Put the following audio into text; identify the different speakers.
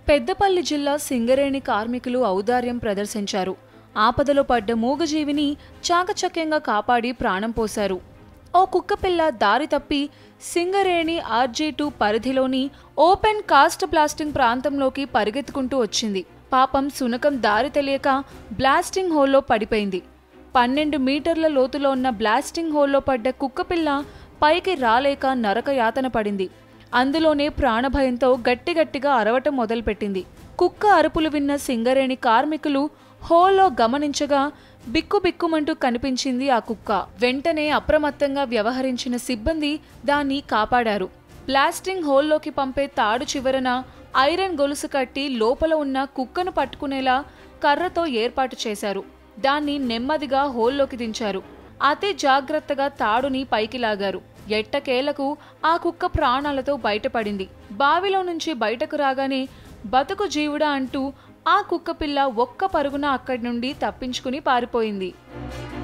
Speaker 1: పెద్దపల్లి జిల్లా సింగరేణి కార్మికులు ఔదార్యం ప్రదర్శించారు ఆపదలో పడ్డ మూగజీవిని చాకచక్యంగా కాపాడి ప్రాణం పోశారు ఓ కుక్కపిల్ల దారి తప్పి సింగరేణి ఆర్జీ టూ పరిధిలోని ఓపెన్ కాస్ట్ బ్లాస్టింగ్ ప్రాంతంలోకి పరిగెత్తుకుంటూ వచ్చింది పాపం సునకం దారి తెలియక బ్లాస్టింగ్ హోల్లో పడిపోయింది పన్నెండు మీటర్ల లోతులో ఉన్న బ్లాస్టింగ్ హోల్లో పడ్డ కుక్కపిల్ల పైకి రాలేక నరక యాతన పడింది అందులోనే ప్రాణభయంతో గట్టిగట్టిగా అరవటం మొదలుపెట్టింది కుక్క అరుపులు విన్న సింగరేణి కార్మికులు హోల్లో గమనించగా బిక్కుబిక్కుమంటూ కనిపించింది ఆ కుక్క వెంటనే అప్రమత్తంగా వ్యవహరించిన సిబ్బంది దాన్ని కాపాడారు బ్లాస్టింగ్ హోల్లోకి పంపే తాడు చివరన ఐరన్ గొలుసు కట్టి లోపల ఉన్న కుక్కను పట్టుకునేలా కర్రతో ఏర్పాటు చేశారు దాన్ని నెమ్మదిగా హోల్లోకి దించారు అతి జాగ్రత్తగా తాడుని పైకి లాగారు ఎట్టకేలకు ఆ కుక్క ప్రాణాలతో బయటపడింది బావిలో నుంచి బయటకు రాగానే బతుకు జీవుడా అంటూ ఆ కుక్కపిల్ల ఒక్క పరుగున అక్కడి నుండి తప్పించుకుని పారిపోయింది